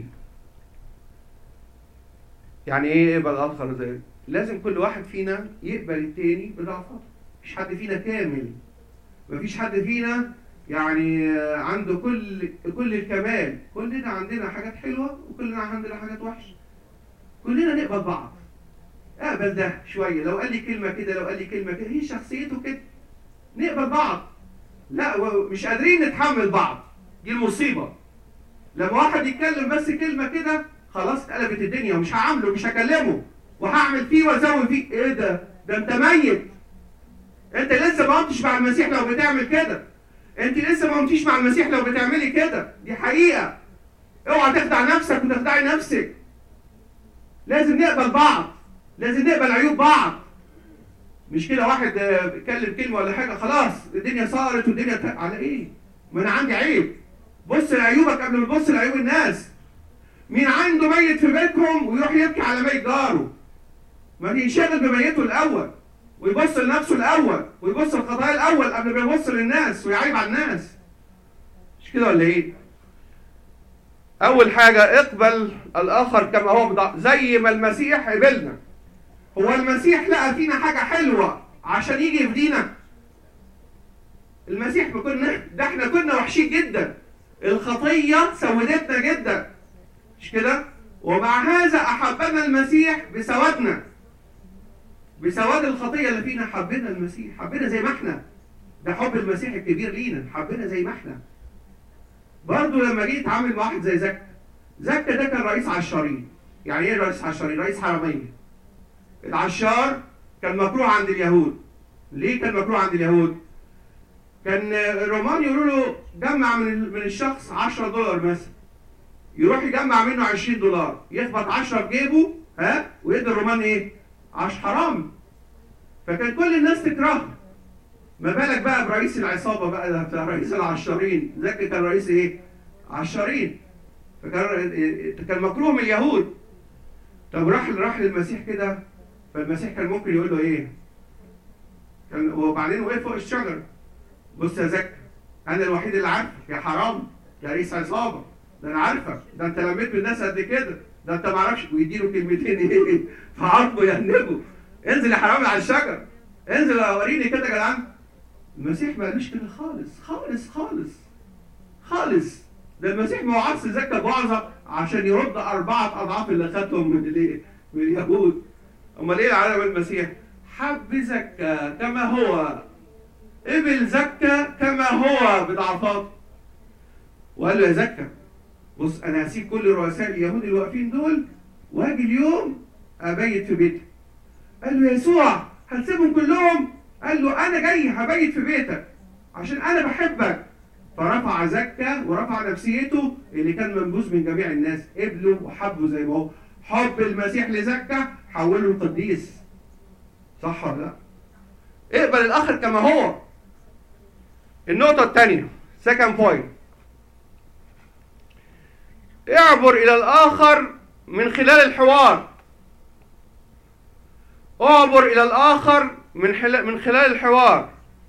يعني ايه اقبل الاخر زي لازم كل واحد فينا يقبل التاني بضعفاته مفيش حد فينا كامل مفيش حد فينا يعني عنده كل كل الكمال كلنا عندنا حاجات حلوه وكلنا عندنا حاجات وحشه كلنا نقبل بعض اقبل ده شويه لو قال لي كلمه كده لو قال لي كلمه كده هي شخصيته كده نقبل بعض لا مش قادرين نتحمل بعض دي المصيبه لما واحد يتكلم بس كلمه كده خلاص اتقلبت الدنيا ومش هعامله مش هكلمه وهعمل فيه وازود فيه ايه ده ده انت ميت انت لسه ما قمتش مع المسيح لو بتعمل كده انت لسه ما قمتيش مع المسيح لو بتعملي كده دي حقيقه اوعى تخدع نفسك وتخدعي نفسك لازم نقبل بعض لازم نقبل عيوب بعض مش كده واحد آه، بيتكلم كلمه ولا حاجه خلاص الدنيا صارت والدنيا ت... على ايه؟ ما انا عندي عيب بص لعيوبك قبل ما تبص لعيوب الناس مين عنده ميت في بيتهم ويروح يبكي على ميت جاره ما ينشغل بميته الاول ويبص لنفسه الاول ويبص للخطايا الاول قبل ما يبص للناس ويعيب على الناس مش كده ولا ايه؟ اول حاجه اقبل الاخر كما هو بضع. زي ما المسيح قبلنا هو المسيح لقى فينا حاجه حلوه عشان يجي يفدينا المسيح ما كنا ده احنا كنا وحشين جدا الخطيه سودتنا جدا مش كده ومع هذا احبنا المسيح بسوادنا بسواد الخطيه اللي فينا حبنا المسيح حبنا زي ما احنا ده حب المسيح الكبير لينا حبنا زي ما احنا برضه لما جيت اتعامل مع واحد زي زكا زكا ده كان رئيس عشارين يعني ايه رئيس عشارين رئيس حرميه العشار كان مكروه عند اليهود ليه كان مكروه عند اليهود كان الرومان يقولوا له جمع من من الشخص 10 دولار مثلا يروح يجمع منه 20 دولار يخبط 10 في جيبه ها ويدي الرومان ايه عش حرام فكان كل الناس تكرهه ما بالك بقى برئيس العصابه بقى ده بتاع رئيس العشارين زكي كان رئيس ايه عشارين فكان كان مكروه من اليهود طب راح راح للمسيح كده فالمسيح كان ممكن يقول له ايه كان وبعدين وقف فوق الشجره بص يا زكي انا الوحيد اللي عارفك يا حرام يا رئيس عصابه ده انا عارفك ده انت لميت بالناس قد كده ده انت ما اعرفش ويديله كلمتين ايه فعرفه يهنبه انزل يا حرامي على الشجر انزل وريني كده يا جدعان المسيح ما قالوش كده خالص خالص خالص خالص ده المسيح ما وعدش زكى بعظة عشان يرد أربعة أضعاف اللي خدهم من الايه؟ من اليهود أمال إيه العالم المسيح؟ حب زكى كما هو قبل زكى كما هو بضعفاته وقال له يا زكى بص أنا هسيب كل رؤساء اليهود اللي واقفين دول وهاجي اليوم أبيت في بيتك قال له يسوع هتسيبهم كلهم قال له انا جاي هبيت في بيتك عشان انا بحبك فرفع زكا ورفع نفسيته اللي كان منبوذ من جميع الناس قبله وحبه زي ما هو حب المسيح لزكا حوله لقديس صح ولا لا اقبل الاخر كما هو النقطة الثانية second point اعبر الى الاخر من خلال الحوار اعبر الى الاخر من خلال من خلال الحوار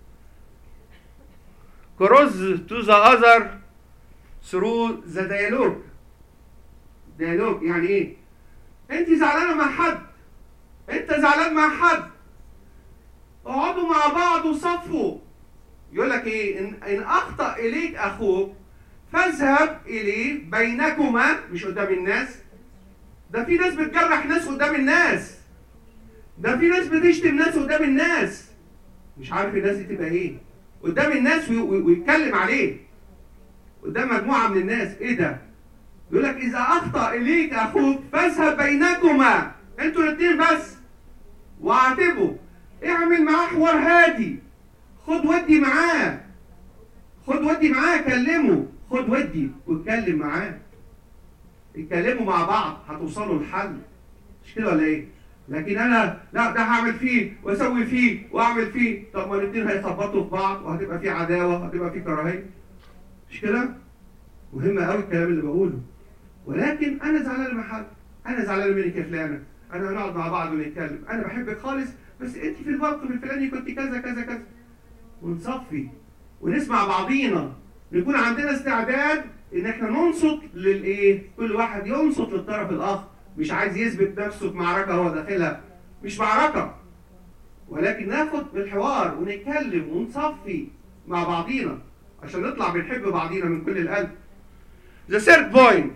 cross to the other through the dialogue dialogue يعني ايه انت زعلانه مع حد انت زعلان مع حد اقعدوا مع بعض وصفوا يقول لك ايه ان, إن اخطا اليك اخوك فاذهب اليه بينكما مش قدام الناس ده في ناس بتجرح ناس قدام الناس ده في ناس بتشتم ناس قدام الناس مش عارف الناس دي تبقى ايه قدام الناس وي- وي- ويتكلم عليه قدام مجموعه من الناس ايه ده يقول لك اذا اخطا اليك اخوك فاذهب بينكما انتوا الاثنين بس واعاتبه اعمل معاه حوار هادي خد ودي معاه خد ودي معاه كلمه خد ودي واتكلم معاه اتكلموا مع بعض هتوصلوا لحل مش كده ولا ايه لكن انا لا ده هعمل فيه واسوي فيه واعمل فيه طب ما الاثنين هيخبطوا في بعض وهتبقى في عداوه وهتبقى في كراهيه مش كده مهم قوي الكلام اللي بقوله ولكن انا زعلان مع حد انا زعلان منك يا فلانه انا هنقعد مع بعض ونتكلم انا بحبك خالص بس انت في الموقف الفلاني كنت كذا كذا كذا ونصفي ونسمع بعضينا نكون عندنا استعداد ان احنا ننصت للايه كل واحد ينصت للطرف الاخر مش عايز يثبت نفسه في معركه هو داخلها مش معركه ولكن ناخد بالحوار ونتكلم ونصفي مع بعضينا عشان نطلع بنحب بعضينا من كل القلب The third point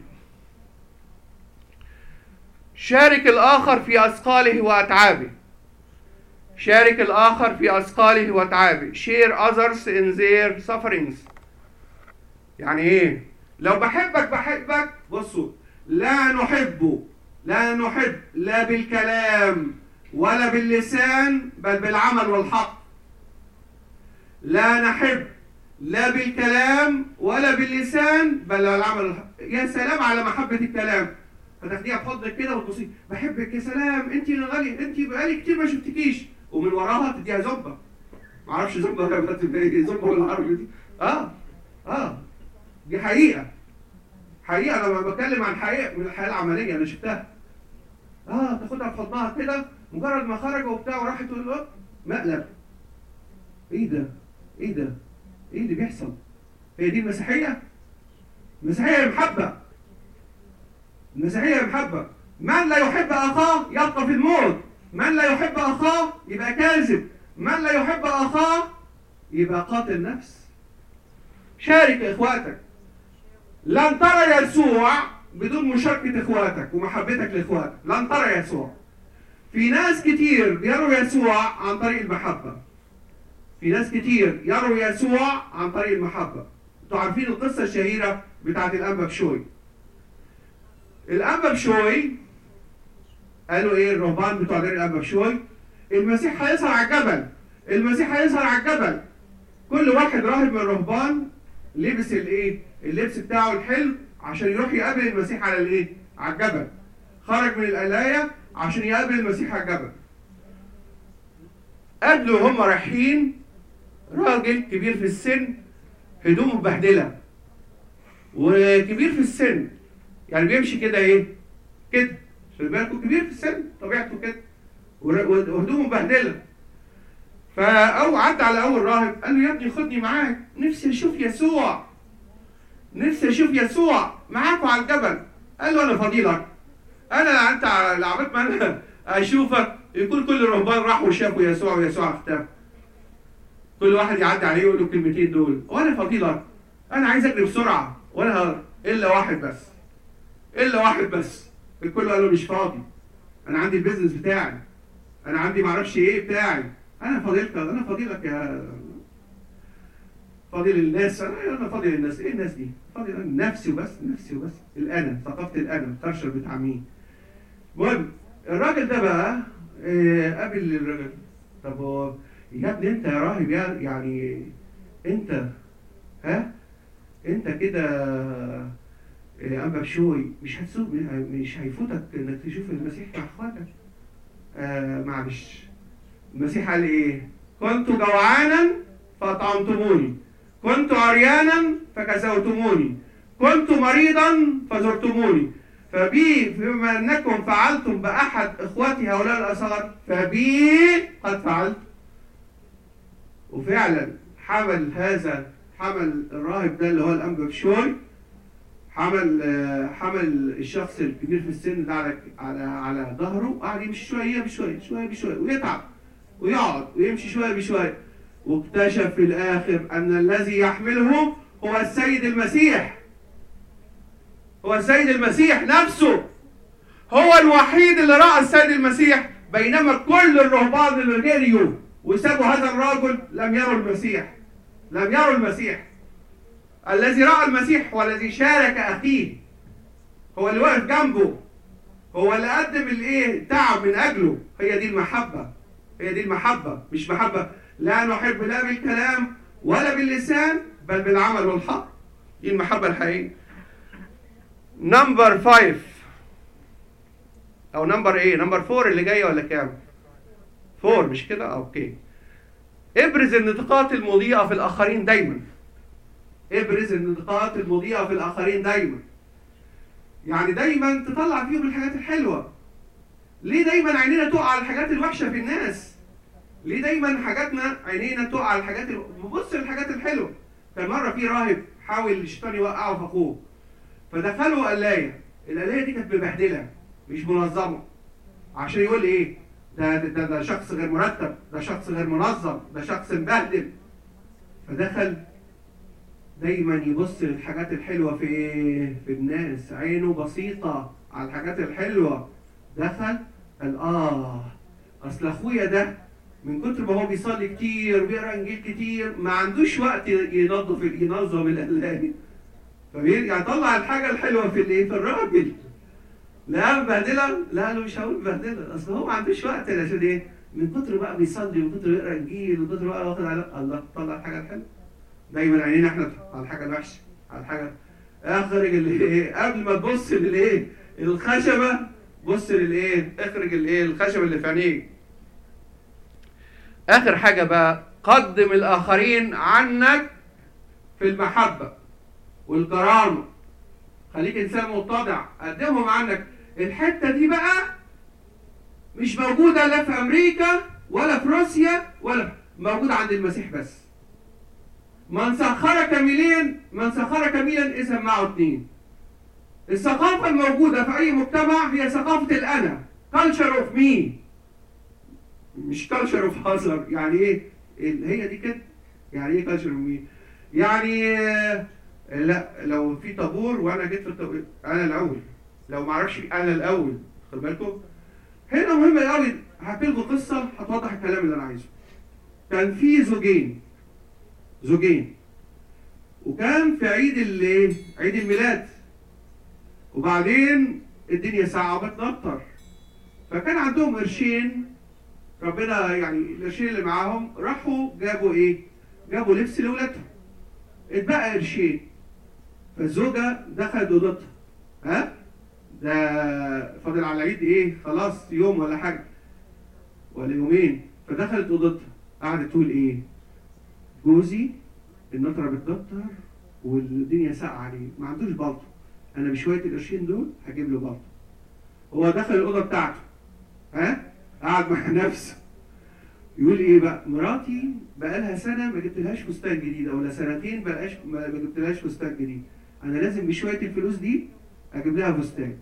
شارك الآخر في أثقاله وأتعابه شارك الآخر في أثقاله وأتعابه share others in their sufferings يعني إيه؟ لو بحبك بحبك بصوا لا نحب لا نحب لا بالكلام ولا باللسان بل بالعمل والحق لا نحب لا بالكلام ولا باللسان بل بالعمل والحق. يا سلام على محبة الكلام فتاخديها في حضنك كده وتبصي بحبك يا سلام انت يا غالي انت بقالي كتير ما شفتكيش ومن وراها تديها زبه ما اعرفش زبه ولا زبه ولا العربي دي اه اه دي حقيقه حقيقه لما بتكلم عن حقيقه من الحياه العمليه انا شفتها اه تاخدها في حضنها كده مجرد ما خرجوا وبتاع وراحت تقول له مقلب ايه ده ايه ده ايه اللي بيحصل هي دي المسيحيه المسيحيه المحبه المسيحيه المحبه من لا يحب اخاه يبقى في الموت من لا يحب اخاه يبقى كاذب من لا يحب اخاه يبقى قاتل نفس شارك اخواتك لن ترى يسوع بدون مشاركة اخواتك ومحبتك لاخواتك لن ترى يسوع في ناس كتير بيروا يسوع عن طريق المحبة في ناس كتير يروا يسوع عن طريق المحبة انتوا عارفين القصة الشهيرة بتاعت الأنبا بشوي الأنبا بشوي قالوا ايه الرهبان بتوع دير الأنبا بشوي المسيح هيظهر على الجبل المسيح هيظهر على الجبل كل واحد راهب من الرهبان لبس الايه اللبس بتاعه الحلو عشان يروح يقابل المسيح على الايه على الجبل خرج من القلايه عشان يقابل المسيح على الجبل قابلوا وهم رايحين راجل كبير في السن هدومه مبهدله وكبير في السن يعني بيمشي كده ايه كده خلي بالكم كبير في السن طبيعته كده وهدومه مبهدله فأو عدى على أول راهب قال له يا ابني خدني معاك نفسي أشوف يسوع نفسي أشوف يسوع معاكوا على الجبل قال له أنا فضيلك أنا أنت لعبت ما أنا أشوفك يكون كل الرهبان راحوا وشافوا يسوع ويسوع اختفى كل واحد يعدي عليه يقول له الكلمتين دول وأنا فضيلك أنا عايز أجري بسرعة وأنا إلا واحد بس إلا واحد بس الكل قال له مش فاضي أنا عندي البيزنس بتاعي أنا عندي معرفش إيه بتاعي انا فضيلتك انا فضيلك يا فاضل الناس انا انا فاضل الناس ايه الناس دي فاضل انا نفسي وبس نفسي وبس الانا ثقافه الانا الطرشه بتاع مين المهم الراجل ده بقى آه قابل الراجل طب هو يا ابني انت يا راهب يعني انت ها انت كده آه انبا بشوي مش هتسوق مش هيفوتك انك تشوف المسيح مع اخواتك آه معلش المسيح قال ايه كنت جوعانا فاطعمتموني كنت عريانا فكسوتموني كنت مريضا فزرتموني فبي بما انكم فعلتم باحد اخوتي هؤلاء الاصغر فبي قد فعلت وفعلا حمل هذا حمل الراهب ده اللي هو الانبا بشوي حمل حمل الشخص الكبير في السن ده على على على ظهره قعد يمشي شويه بشويه شويه بشويه ويتعب ويقعد ويمشي شويه بشويه واكتشف في الاخر ان الذي يحمله هو السيد المسيح هو السيد المسيح نفسه هو الوحيد اللي راى السيد المسيح بينما كل الرهبان اللي جريوا وسابوا هذا الرجل لم يروا المسيح لم يروا المسيح الذي راى المسيح هو الذي شارك اخيه هو اللي واقف جنبه هو اللي قدم الايه تعب من اجله هي دي المحبه هي دي المحبة مش محبة لا نحب لا بالكلام ولا باللسان بل بالعمل والحق دي المحبة الحقيقية نمبر فايف او نمبر ايه نمبر فور اللي جاية ولا كام فور مش كده اوكي ابرز النطاقات المضيئة في الآخرين دايما ابرز النطاقات المضيئة في الآخرين دايما يعني دايما تطلع فيهم الحاجات الحلوة ليه دايما عينينا تقع على الحاجات الوحشه في الناس ليه دايما حاجاتنا عينينا تقع على الحاجات ال... بص للحاجات الحلوه كان مره في راهب حاول الشيطان يوقعه في اخوه فدخلوا قلايه القلايه دي كانت مبهدله مش منظمه عشان يقول ايه ده ده, ده ده شخص غير مرتب ده شخص غير منظم ده شخص مبهدل فدخل دايما يبص للحاجات الحلوه في في الناس عينه بسيطه على الحاجات الحلوه دخل قال اه اصل اخويا ده من كتر ما هو بيصلي كتير وبيقرا انجيل كتير ما عندوش وقت ينظف ينظم القلايه فبيرجع يطلع الحاجه الحلوه في الايه في الراجل لا مبهدله لا له مش هقول مبهدله اصل هو ما عندوش وقت عشان ايه من كتر بقى بيصلي ومن كتر بيقرا انجيل ومن كتر بقى واخد على الله طلع الحاجه الحلوه دايما عينينا احنا على الحاجه الوحشه على الحاجه اخرج اللي ايه قبل ما تبص للايه الخشبه بص للايه اخرج الايه الخشبه اللي في عينيك اخر حاجه بقى قدم الاخرين عنك في المحبه والكرامه خليك انسان متضع قدمهم عنك الحته دي بقى مش موجوده لا في امريكا ولا في روسيا ولا موجوده عند المسيح بس من سخر كميلين من سخر كميلا اذا معه اثنين الثقافه الموجوده في اي مجتمع هي ثقافه الانا culture اوف مي مش culture اوف هازر يعني ايه هي دي كده يعني ايه culture اوف مي يعني لا لو في طابور وانا جيت في الطابور انا الاول لو ما اعرفش انا الاول خد بالكم هنا مهم قوي هحكي لكم قصه هتوضح الكلام اللي انا عايزه كان في زوجين زوجين وكان في عيد الايه عيد الميلاد وبعدين الدنيا ساعه وبتنطر فكان عندهم قرشين ربنا يعني القرشين اللي معاهم راحوا جابوا ايه جابوا لبس لاولادهم اتبقى قرشين فالزوجه دخلت اوضتها ها ده فاضل على العيد ايه خلاص يوم ولا حاجه ولا يومين فدخلت اوضتها قعدت تقول ايه جوزي النطره بتنطر والدنيا ساقعه عليه ما عندوش بلطو انا بشويه القرشين دول هجيب له بلطو هو دخل الاوضه بتاعته ها قعد مع نفسه يقول ايه بقى مراتي بقى لها سنه ما جبتلهاش فستان جديد ولا سنتين بقاش ما جبتلهاش فستان جديد انا لازم بشويه الفلوس دي اجيب لها فستان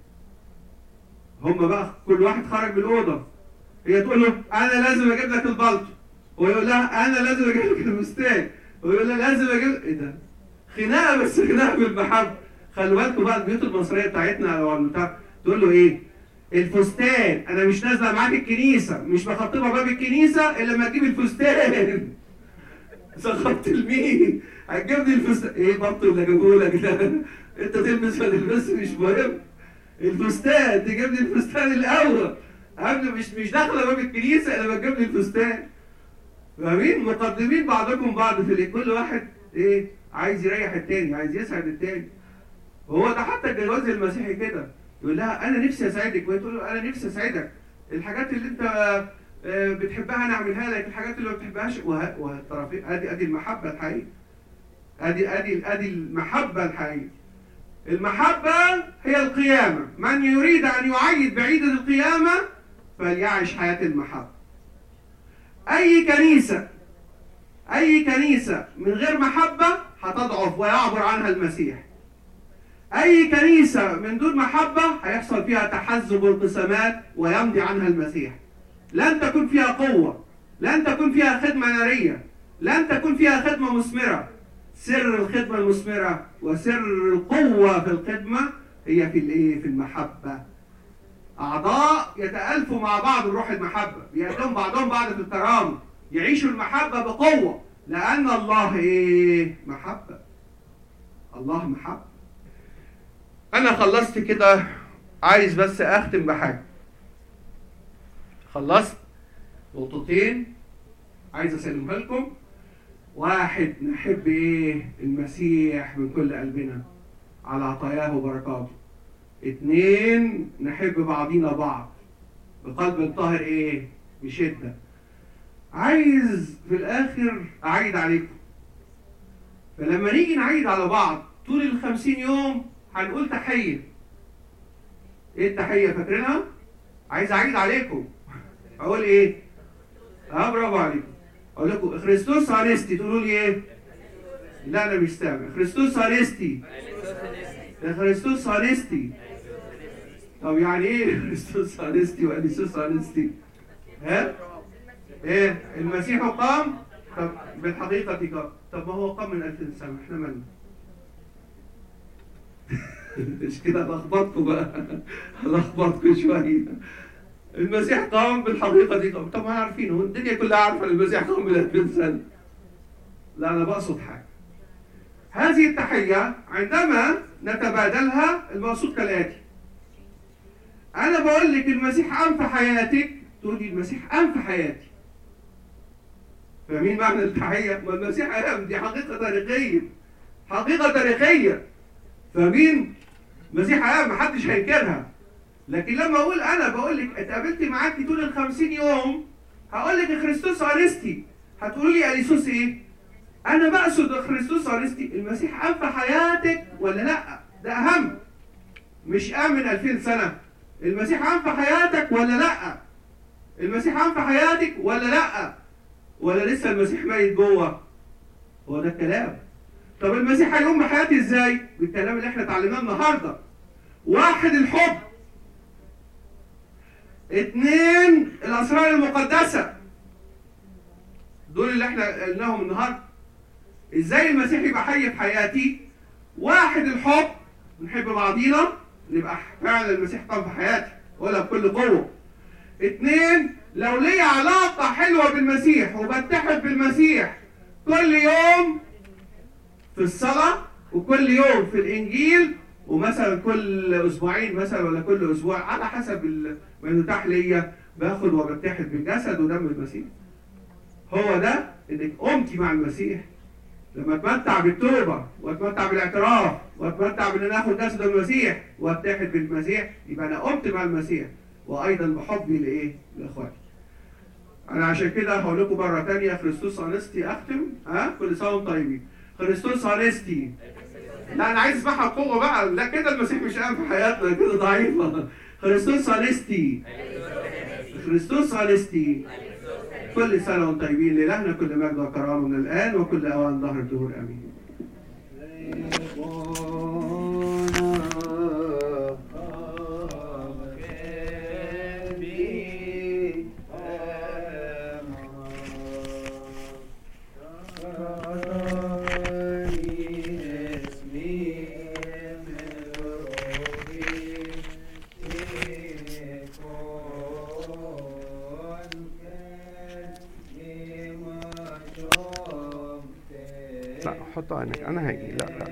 هما بقى كل واحد خرج من الاوضه هي تقول له انا لازم اجيب لك البلطو هو يقول لها انا لازم اجيب لك الفستان هو يقول لها لازم اجيب ايه ده خناقه بس خناقه بالمحبه خلوا بالكم بقى البيوت المصريه بتاعتنا او بتاع تقول له ايه الفستان انا مش نازله معاك الكنيسه مش بخطبها باب الكنيسه الا لما تجيب الفستان سخطت لمين هتجيب لي الفستان ايه برضه اللي جابوه لك ده انت تلبس ولا تلبس مش مهم الفستان تجيب لي الفستان الاول قبل مش مش داخله باب الكنيسه الا لما تجيب لي الفستان فاهمين مقدمين بعضكم بعض في الايه كل واحد ايه عايز يريح التاني عايز يسعد التاني هو ده حتى الجواز المسيحي كده يقول لها انا نفسي اساعدك وهي تقول له انا نفسي اساعدك الحاجات اللي انت بتحبها انا اعملها لك الحاجات اللي ما بتحبهاش والطرفين ادي ادي المحبه الحقيقيه ادي ادي ادي المحبه الحقيقيه المحبه هي القيامه من يريد ان يعيد بعيد القيامه فليعش حياه المحبه اي كنيسه اي كنيسه من غير محبه هتضعف ويعبر عنها المسيح أي كنيسة من دون محبة هيحصل فيها تحزب وانقسامات ويمضي عنها المسيح. لن تكون فيها قوة، لن تكون فيها خدمة نارية، لن تكون فيها خدمة مثمرة. سر الخدمة المثمرة وسر القوة في الخدمة هي في الإيه؟ في المحبة. أعضاء يتألفوا مع بعض بروح المحبة، بيقدموا بعضهم بعض في الكرامة، يعيشوا المحبة بقوة، لأن الله إيه؟ محبة. الله محبة. انا خلصت كده عايز بس اختم بحاجه خلصت نقطتين عايز اسلمها لكم واحد نحب ايه المسيح من كل قلبنا على عطاياه وبركاته اتنين نحب بعضينا بعض بقلب طاهر ايه بشده عايز في الاخر اعيد عليكم فلما نيجي نعيد على بعض طول الخمسين يوم هنقول تحية ايه التحية فاكرينها؟ عايز اعيد عليكم اقول ايه؟ اه برافو عليكم اقول لكم خريستوس انستي تقولوا لي ايه؟ لا انا مش سامع خريستوس انستي ده خريستوس انستي طب يعني ايه خريستوس انستي وانيسوس انستي؟ ها؟ ايه؟ المسيح قام؟ طب بالحقيقة قام طب ما هو قام من 2000 سنة احنا مالنا؟ مش كده لخبطكم بقى لخبطكم شويه المسيح قام بالحقيقه دي قام طبعا عارفين هو الدنيا كلها عارفه ان المسيح قام من 2000 سنه لا انا بقصد حاجه هذه التحيه عندما نتبادلها المقصود كالاتي انا بقول لك المسيح قام في حياتك تقولي المسيح قام في حياتي فاهمين معنى التحيه؟ ما المسيح قام دي حقيقه تاريخيه حقيقه تاريخيه فاهمين؟ المسيح قام محدش هينكرها لكن لما اقول انا بقول لك اتقابلت معاكي طول ال 50 يوم هقول لك خريستوس ارستي هتقولوا لي اليسوس ايه؟ انا بقصد خريستوس ارستي المسيح قام في حياتك ولا لا؟ ده اهم مش قام من 2000 سنه المسيح قام في حياتك ولا لا؟ المسيح قام في حياتك ولا لا؟ ولا لسه المسيح ميت جوه؟ هو ده الكلام طب المسيح هيقوم بحياتي ازاي؟ بالكلام اللي احنا اتعلمناه النهارده واحد الحب اتنين الاسرار المقدسه دول اللي احنا قلناهم النهارده ازاي المسيح يبقى حي في حياتي واحد الحب نحب بعضينا نبقى فعلا المسيح قام في حياتي ولا بكل قوه اتنين لو ليا علاقه حلوه بالمسيح وبتحد بالمسيح كل يوم في الصلاه وكل يوم في الانجيل ومثلا كل اسبوعين مثلا ولا كل اسبوع على حسب ما يتاح ليا باخد وبتحد بالجسد ودم المسيح هو ده انك قمتي مع المسيح لما اتمتع بالتوبه واتمتع بالاعتراف واتمتع بان انا اخد جسد المسيح واتحد بالمسيح يبقى انا قمت مع المسيح وايضا بحبي لايه؟ لاخواتي. انا عشان كده هقول لكم مره ثانيه خريستوس انستي اختم ها كل سنه وانتم طيبين. خريستوس انستي لا انا عايز اسمعها بقوه بقى لا كده المسيح مش قام في حياتنا كده ضعيفه خريستوس انستي خريستوس انستي كل سنه وانتم طيبين لإلهنا كل مجد وكرامه من الان وكل اوان ظهر الدهور امين لا حط عينك انا هاجي لا لا